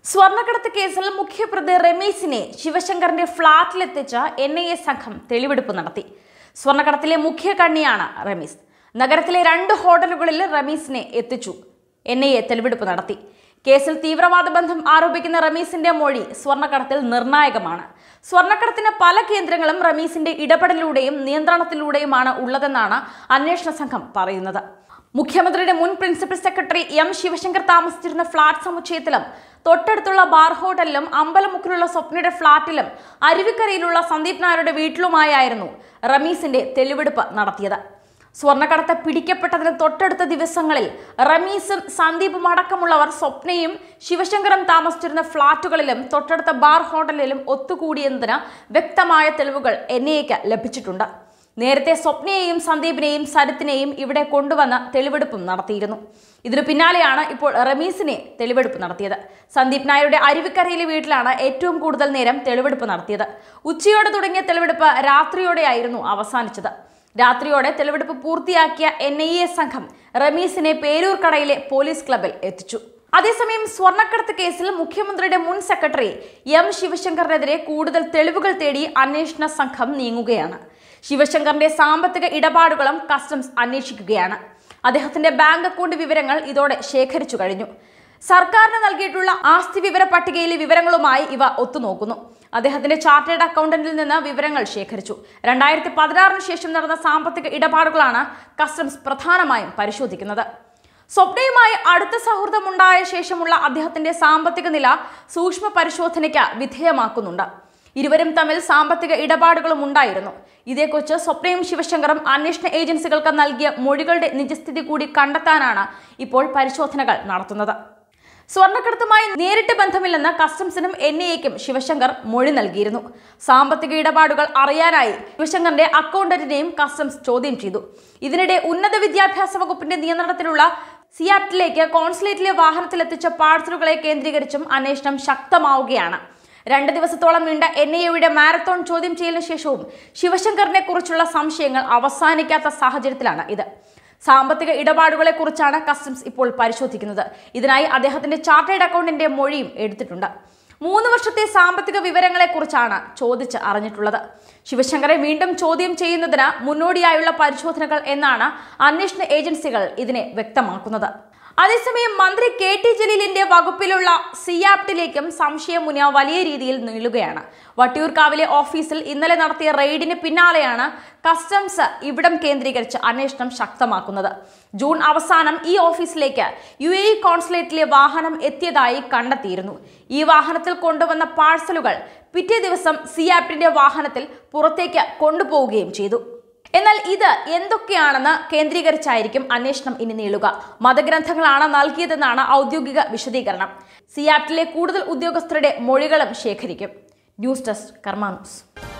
സ്വർണ്ണക്കടത്ത് കേസിൽ മുഖ്യപ്രതി റമീസിനെ ശിവശങ്കറിന്റെ ഫ്ളാറ്റിലെത്തിച്ച എൻ ഐ എ സംഘം തെളിവെടുപ്പ് നടത്തി സ്വർണ്ണക്കടത്തിലെ മുഖ്യ കണ്ണിയാണ് റമീസ് നഗരത്തിലെ രണ്ട് ഹോട്ടലുകളിൽ റമീസിനെ എത്തിച്ചു എൻ ഐ എ തെളിവെടുപ്പ് നടത്തി കേസിൽ തീവ്രവാദ ബന്ധം ആരോപിക്കുന്ന റമീസിന്റെ മൊഴി സ്വർണ്ണക്കടത്തിൽ നിർണായകമാണ് സ്വർണ്ണക്കടത്തിന് പല കേന്ദ്രങ്ങളും റമീസിന്റെ ഇടപെടലിലൂടെയും നിയന്ത്രണത്തിലൂടെയുമാണ് ഉള്ളതെന്നാണ് അന്വേഷണ സംഘം പറയുന്നത് മുഖ്യമന്ത്രിയുടെ മുൻ പ്രിൻസിപ്പൽ സെക്രട്ടറി എം ശിവശങ്കർ താമസിച്ചിരുന്ന ഫ്ളാറ്റ് സമുച്ചയത്തിലും തൊട്ടടുത്തുള്ള ബാർ ഹോട്ടലിലും അമ്പലമുക്കിലുള്ള സ്വപ്നയുടെ ഫ്ളാറ്റിലും അരുവിക്കരയിലുള്ള സന്ദീപ് നായരുടെ വീട്ടിലുമായായിരുന്നു റമീസിന്റെ തെളിവെടുപ്പ് നടത്തിയത് സ്വർണ്ണക്കടത്ത് പിടിക്കപ്പെട്ടതിന് തൊട്ടടുത്ത ദിവസങ്ങളിൽ റമീസും സന്ദീപും അടക്കമുള്ളവർ സ്വപ്നയും ശിവശങ്കറും താമസിച്ചിരുന്ന ഫ്ളാറ്റുകളിലും തൊട്ടടുത്ത ബാർ ഹോട്ടലിലും ഒത്തുകൂടിയെന്നതിന് വ്യക്തമായ തെളിവുകൾ എൻ ഐക്ക് ലഭിച്ചിട്ടുണ്ട് നേരത്തെ സ്വപ്നയെയും സന്ദീപിനെയും സരിത്തിനെയും ഇവിടെ കൊണ്ടുവന്ന് തെളിവെടുപ്പും നടത്തിയിരുന്നു ഇതിനു പിന്നാലെയാണ് ഇപ്പോൾ റമീസിനെ തെളിവെടുപ്പ് നടത്തിയത് സന്ദീപ് നായരുടെ അരുവിക്കരയിലെ വീട്ടിലാണ് ഏറ്റവും കൂടുതൽ നേരം തെളിവെടുപ്പ് നടത്തിയത് ഉച്ചയോടെ തുടങ്ങിയ തെളിവെടുപ്പ് രാത്രിയോടെയായിരുന്നു അവസാനിച്ചത് രാത്രിയോടെ തെളിവെടുപ്പ് പൂർത്തിയാക്കിയ എൻ ഐ എ സംഘം റമീസിനെ പേരൂർ കടയിലെ പോലീസ് ക്ലബിൽ എത്തിച്ചു അതേസമയം സ്വർണ്ണക്കടത്ത് കേസിൽ മുഖ്യമന്ത്രിയുടെ മുൻ സെക്രട്ടറി എം ശിവശങ്കറിനെതിരെ കൂടുതൽ തെളിവുകൾ തേടി അന്വേഷണ സംഘം നീങ്ങുകയാണ് ശിവശങ്കറിന്റെ സാമ്പത്തിക ഇടപാടുകളും കസ്റ്റംസ് അന്വേഷിക്കുകയാണ് അദ്ദേഹത്തിന്റെ ബാങ്ക് അക്കൗണ്ട് വിവരങ്ങൾ ഇതോടെ ശേഖരിച്ചു കഴിഞ്ഞു സർക്കാരിന് നൽകിയിട്ടുള്ള ആസ്തി വിവര പട്ടികയിലെ വിവരങ്ങളുമായി ഇവ ഒത്തുനോക്കുന്നു അദ്ദേഹത്തിന്റെ ചാർട്ടേഡ് അക്കൗണ്ടന്റിൽ നിന്ന് വിവരങ്ങൾ ശേഖരിച്ചു രണ്ടായിരത്തി പതിനാറിന് ശേഷം നടന്ന സാമ്പത്തിക ഇടപാടുകളാണ് കസ്റ്റംസ് പ്രധാനമായും പരിശോധിക്കുന്നത് സ്വപ്നയുമായി അടുത്ത സൗഹൃദമുണ്ടായ ശേഷമുള്ള അദ്ദേഹത്തിന്റെ സാമ്പത്തിക നില സൂക്ഷ്മ പരിശോധനയ്ക്ക് വിധേയമാക്കുന്നുണ്ട് ഇരുവരും തമ്മിൽ സാമ്പത്തിക ഇടപാടുകളും ഉണ്ടായിരുന്നു ഇതേക്കുറിച്ച് സ്വപ്നയും ശിവശങ്കറും അന്വേഷണ ഏജൻസികൾക്ക് നൽകിയ മൊഴികളുടെ നിജസ്ഥിതി കൂടി കണ്ടെത്താനാണ് ഇപ്പോൾ പരിശോധനകൾ നടത്തുന്നത് സ്വർണ്ണക്കടത്തുമായി നേരിട്ട് ബന്ധമില്ലെന്ന് കസ്റ്റംസിനും എൻ ഐ എക്കും ശിവശങ്കർ മൊഴി നൽകിയിരുന്നു സാമ്പത്തിക ഇടപാടുകൾ അറിയാനായി ശിവശങ്കറിന്റെ അക്കൗണ്ടന്റിനെയും കസ്റ്റംസ് ചോദ്യം ചെയ്തു ഇതിനിടെ ഉന്നത വിദ്യാഭ്യാസ വകുപ്പിന്റെ നിയന്ത്രണത്തിലുള്ള സിയാറ്റിലേക്ക് കോൺസുലേറ്റിലെ വാഹനത്തിലെത്തിച്ച പാഴ്സലുകളെ കേന്ദ്രീകരിച്ചും അന്വേഷണം ശക്തമാവുകയാണ് രണ്ട് ദിവസത്തോളം നീണ്ട എൻ ഐ എയുടെ മാരത്തോൺ ചോദ്യം ചെയ്യലിന് ശേഷവും ശിവശങ്കറിനെ കുറിച്ചുള്ള സംശയങ്ങൾ അവസാനിക്കാത്ത സാഹചര്യത്തിലാണ് ഇത് സാമ്പത്തിക ഇടപാടുകളെ കുറിച്ചാണ് കസ്റ്റംസ് ഇപ്പോൾ പരിശോധിക്കുന്നത് ഇതിനായി അദ്ദേഹത്തിന്റെ ചാർട്ടേഡ് അക്കൗണ്ടിന്റെ മൊഴിയും എടുത്തിട്ടുണ്ട് മൂന്ന് വർഷത്തെ സാമ്പത്തിക വിവരങ്ങളെ കുറിച്ചാണ് ചോദിച്ച് അറിഞ്ഞിട്ടുള്ളത് ശിവശങ്കറെ വീണ്ടും ചോദ്യം ചെയ്യുന്നതിന് മുന്നോടിയായുള്ള പരിശോധനകൾ എന്നാണ് അന്വേഷണ ഏജൻസികൾ ഇതിനെ വ്യക്തമാക്കുന്നത് അതേസമയം മന്ത്രി കെ ടി ജലീലിന്റെ വകുപ്പിലുള്ള സിയാപ്റ്റിലേക്കും സംശയമുന വലിയ രീതിയിൽ നീളുകയാണ് വട്ടിയൂർക്കാവിലെ ഓഫീസിൽ ഇന്നലെ നടത്തിയ റെയ്ഡിന് പിന്നാലെയാണ് കസ്റ്റംസ് ഇവിടം കേന്ദ്രീകരിച്ച് അന്വേഷണം ശക്തമാക്കുന്നത് ജൂൺ അവസാനം ഈ ഓഫീസിലേക്ക് യു എ കോൺസുലേറ്റിലെ വാഹനം എത്തിയതായി കണ്ടെത്തിയിരുന്നു ഈ വാഹനത്തിൽ കൊണ്ടുവന്ന പാഴ്സലുകൾ പിറ്റേ ദിവസം സിയാപ്റ്റിന്റെ വാഹനത്തിൽ പുറത്തേക്ക് കൊണ്ടുപോവുകയും ചെയ്തു എന്നാൽ ഇത് എന്തൊക്കെയാണെന്ന് കേന്ദ്രീകരിച്ചായിരിക്കും അന്വേഷണം ഇനി നീളുക മതഗ്രന്ഥങ്ങളാണ് നൽകിയതെന്നാണ് ഔദ്യോഗിക വിശദീകരണം സിയാറ്റിലെ കൂടുതൽ ഉദ്യോഗസ്ഥരുടെ മൊഴികളും ശേഖരിക്കും ന്യൂസ് ഡെസ്ക് കർമാ ന്യൂസ്